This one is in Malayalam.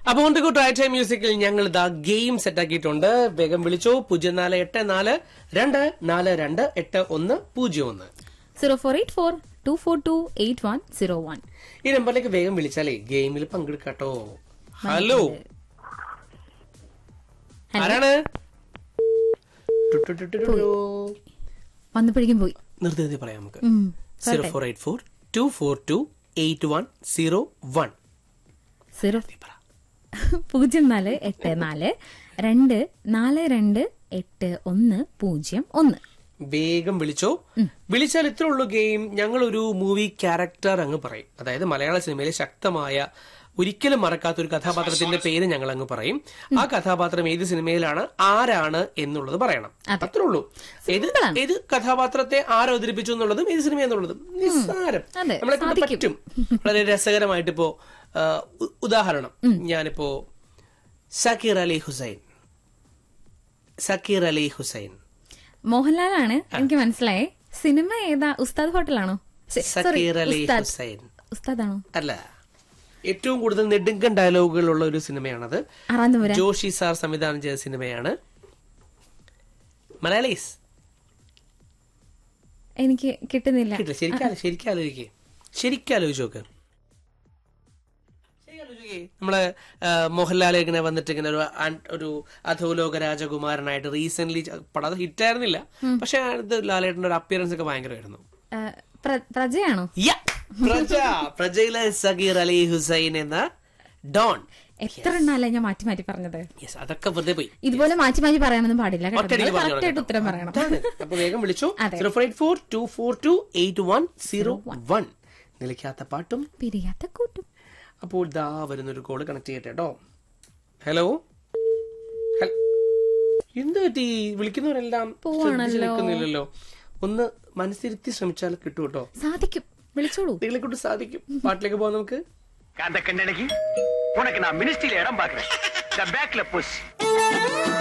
അപ്പൊ കൊണ്ട് ടൈം മ്യൂസിക്കിൽ ഞങ്ങൾ ഇതാ ഗെയിം സെറ്റ് ആക്കിയിട്ടുണ്ട് വേഗം വിളിച്ചോ പൂജ്യം നാല് എട്ട് നാല് രണ്ട് നാല് രണ്ട് എട്ട് ഒന്ന് പൂജ്യം ഒന്ന് zero four eight four two four two eight one zero one ഈ നമ്പറിലേക്ക് വേഗം വിളിച്ചാലേ ഗെയിമിൽ പങ്കെടുക്കാട്ടോ ഹലോ ആരാണ് two two two two two two. വന്നപ്പോഴേക്കും പോയി നിർത്തി നിർത്തി പറയാം നമുക്ക് ഉം. Zero four eight four two four two eight one zero one zero പൂജ്യം നാല് എട്ട് നാല് രണ്ട് നാല് രണ്ട് എട്ട് ഒന്ന് പൂജ്യം ഒന്ന് വേഗം വിളിച്ചോ വിളിച്ചാൽ ഇത്ര ഉള്ളൂ ഗെയിം ഞങ്ങൾ ഒരു മൂവി ക്യാരക്ടർ അങ്ങ് പറയും അതായത് മലയാള സിനിമയിലെ ശക്തമായ ഒരിക്കലും മറക്കാത്ത ഒരു കഥാപാത്രത്തിന്റെ പേര് ഞങ്ങൾ അങ്ങ് പറയും ആ കഥാപാത്രം ഏത് സിനിമയിലാണ് ആരാണ് എന്നുള്ളത് പറയണം അത്രേ ഉള്ളൂ ഏത് ഏത് കഥാപാത്രത്തെ ആര് അവതരിപ്പിച്ചു എന്നുള്ളതും ഏത് സിനിമ എന്നുള്ളതും നിസ്സാരം അതെ, നമ്മളെ കൊണ്ട് പറ്റും വളരെ രസകരമായിട്ട് ഇപ്പോ ആ, ഉ- ഉദാഹരണം ഞാനിപ്പോ സക്കീർ അലി ഹുസൈൻ സക്കീർ അലി ഹുസൈൻ മോഹൻലാലാണ് എനിക്ക് മനസ്സിലായേ സിനിമ ഏതാ ഉസ്താദ് ഹോട്ടലാണോ ശ- sorry, സക്കീർ അലി ഉസ്താദ്. ഹുസൈൻ ഉസ്താദാണോ അല്ല ഏറ്റവും കൂടുതൽ നെടുങ്കൻ ഡയലോഗുകളുള്ള ഒരു സിനിമയാണത് ആറാം തമ്പുരാൻ ജോഷി സാർ സംവിധാനം ചെയ്ത സിനിമയാണ് മലയാളീസ് എനിക്ക് കിട്ടുന്നില്ല കിട്ടില്ല ശരിക്കും ശരിക്കും ആലോചിക്കേ ശരിക്കും ആലോചിച്ച് നോക്ക് ശരിക്കും ആലോചിക്കേ. നമ്മള് ആ, മോഹൻലാൽ ഇങ്ങനെ വന്നിട്ട് ഇങ്ങനെ ഒരു അൺ- ഒരു അധോലോക രാജകുമാരനായിട്ട് റീസെന്റ് പടം അത് ഹിറ്റായിരുന്നില്ല പക്ഷെ അത് ലാലേട്ടന്റെ ഒരു അപ്പിയറൻസ് ഒക്കെ ഭയങ്കരമായിരുന്നു ആ, പ്ര- പ്രജയാണോ യാ, പ്രജ പ്രജയിലെ സഗീർ അലി ഹുസൈൻ എന്ന ഡോൺ എത്ര എണ്ണല്ലേ ഞാൻ മാറ്റി മാറ്റി പറഞ്ഞത് യെസ് അതൊക്കെ വെറുതെ പോയി ഇതുപോലെ മാറ്റി മാറ്റി പറയാനൊന്നും പാടില്ല കേട്ടോ. ഒറ്റയടിക്ക് നിങ്ങൾ പറഞ്ഞു correct ആയിട്ട് ഉത്തരം പറയണം അതാണ്. അപ്പൊ വേഗം വിളിച്ചു അതെ. Zero four eight four two four two eight one zero one നിലയ്ക്കാത്ത പാട്ടും പിരിയാത്ത കൂട്ടും അപ്പോൾ ഇതാ വരുന്നൊരു കോള് കണക്ട് ചെയ്യട്ടെ കേട്ടോ ഹലോ ഹൽ- എന്ത് പറ്റി വിളിക്കുന്നവരെല്ലാം ശ്രദ്ധിച്ച് നിൽക്കുന്നില്ലല്ലോ ഒന്ന് മനസ്സിരുത്തി ശ്രമിച്ചാൽ കിട്ടും കേട്ടോ സാധിക്കും വിളിച്ചോളൂ നിങ്ങളെ കൊണ്ട് സാധിക്കും പാട്ടിലേക്ക് പോവാം നമുക്ക് அந்த கண்ணனுக்கு உனக்கு நான் மினிஸ்ட்ரியில இடம் பாக்குறேன் இந்த பேக்ல புஷ்